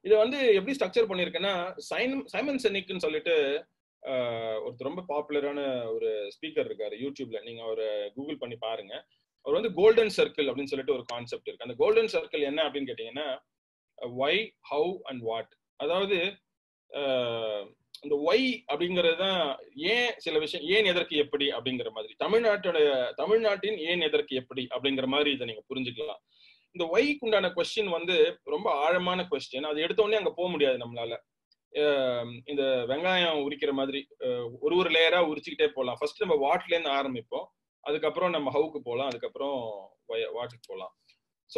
இதை வந்து எப்படி ஸ்ட்ரக்சர் பண்ணியிருக்கேன்னா சைன் சைமன் செனிக்னு சொல்லிட்டு ஆஹ், ஒருத்தர் ரொம்ப பாப்புலரான ஒரு ஸ்பீக்கர் இருக்காரு யூடியூப்ல நீங்க அவரை கூகுள் பண்ணி பாருங்க அவர் வந்து கோல்டன் சர்க்கிள் அப்படின்னு சொல்லிட்டு ஒரு கான்செப்ட் இருக்கு அந்த கோல்டன் சர்க்கிள் என்ன அப்படின்னு கேட்டீங்கன்னா ஒய் ஹவு அண்ட் வாட் அதாவது ஆஹ், இந்த ஒய் அப்படிங்கிறது தான் ஏன் சில விஷயம் ஏன் எதற்கு எப்படி அப்படிங்கிற மாதிரி தமிழ்நாட்டோட தமிழ்நாட்டின் ஏன் எதற்கு எப்படி அப்படிங்கிற மாதிரி இதை நீங்க புரிஞ்சுக்கலாம் இந்த ஒய்க்கு உண்டான கொஸ்டின் வந்து ரொம்ப ஆழமான கொஸ்டின் அது எடுத்த உடனே அங்க போக முடியாது நம்மளால ஆஹ் இந்த வெங்காயம் உரிக்கிற மாதிரி ஆஹ் ஒரு ஒரு லேயரா உரிச்சுக்கிட்டே போகலாம் ஃபர்ஸ்ட் நம்ம வாட்ல இருந்து ஆரம்பிப்போம் அதுக்கப்புறம் நம்ம ஹவுக்கு போகலாம் அதுக்கப்புறம் வாட்டுக்கு போகலாம் ஸோ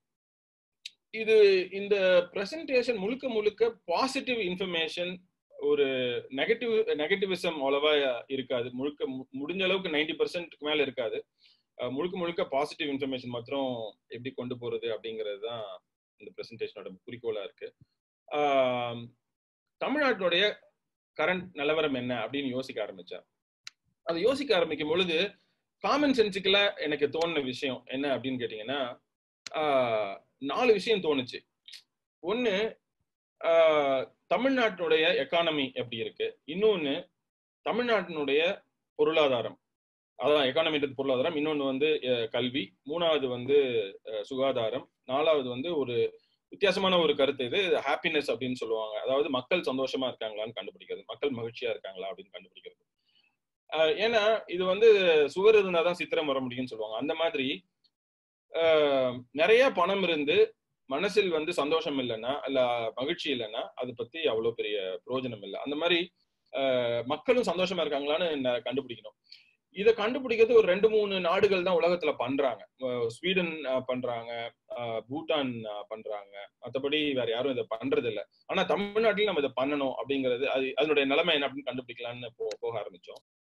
இது இந்த பிரசன்டேஷன் முழுக்க முழுக்க பாசிட்டிவ் இன்ஃபர்மேஷன் ஒரு நெகட்டிவ் நெகட்டிவிசம் அவ்வளவா இருக்காது முழுக்க மு- முடிஞ்ச அளவுக்கு நைன்டி பர்சன்ட்க்கு மேல இருக்காது அஹ் முழுக்க முழுக்க பாசிட்டிவ் இன்ஃபர்மேஷன் மாத்திரம் எப்படி கொண்டு போறது அப்படிங்கிறது தான் இந்த பிரசன்டேஷனோட குறிக்கோளா இருக்கு ஆம், தமிழ்நாட்டினுடைய கரண்ட் நிலவரம் என்ன அப்படின்னு யோசிக்க ஆரம்பிச்சேன் அது யோசிக்க ஆரம்பிக்கும் பொழுது காமன் சென்சிக்கலா எனக்கு தோணுன விஷயம் என்ன அப்படின்னு கேட்டீங்கன்னா ஆஹ், நாலு விஷயம் தோணுச்சு ஒன்னு ஆஹ், தமிழ்நாட்டினுடைய எக்கானமி எப்படி இருக்கு இன்னொன்னு தமிழ்நாட்டினுடைய பொருளாதாரம் அதான் எக்கானமின்றது பொருளாதாரம் இன்னொன்று வந்து அஹ், கல்வி மூணாவது வந்து அஹ், சுகாதாரம் நாலாவது வந்து ஒரு வித்தியாசமான ஒரு கருத்து இது ஹாப்பினஸ் அப்படின்னு சொல்லுவாங்க அதாவது மக்கள் சந்தோஷமா இருக்காங்களான்னு கண்டுபிடிக்கிறது மக்கள் மகிழ்ச்சியா இருக்காங்களா அப்படின்னு கண்டுபிடிக்கிறது அஹ், ஏன்னா இது வந்து சுவர் இருந்தால் தான் சித்திரம் வர முடியும்னு சொல்லுவாங்க அந்த மாதிரி அஹ், நிறைய பணம் இருந்து மனசில் வந்து சந்தோஷம் இல்லைன்னா இல்ல மகிழ்ச்சி இல்லைன்னா அதை பத்தி அவ்வளவு பெரிய பிரயோஜனம் இல்லை அந்த மாதிரி அஹ், மக்களும் சந்தோஷமா இருக்காங்களான்னு ந- கண்டுபிடிக்கணும் இதை கண்டுபிடிக்கிறது ஒரு ரெண்டு மூணு நாடுகள் தான் உலகத்துல பண்றாங்க அஹ் ஸ்வீடன் அஹ், பண்றாங்க அஹ், பூட்டான் அஹ், பண்றாங்க மற்றபடி வேற யாரும் இதை பண்றது இல்ல ஆனா தமிழ்நாட்டில் நம்ம இதை பண்ணணும் அப்படிங்கிறது அது அதனுடைய நிலைமை என்ன அப்படின்னு கண்டுபிடிக்கலாம்னு போ போக ஆரம்பிச்சோம்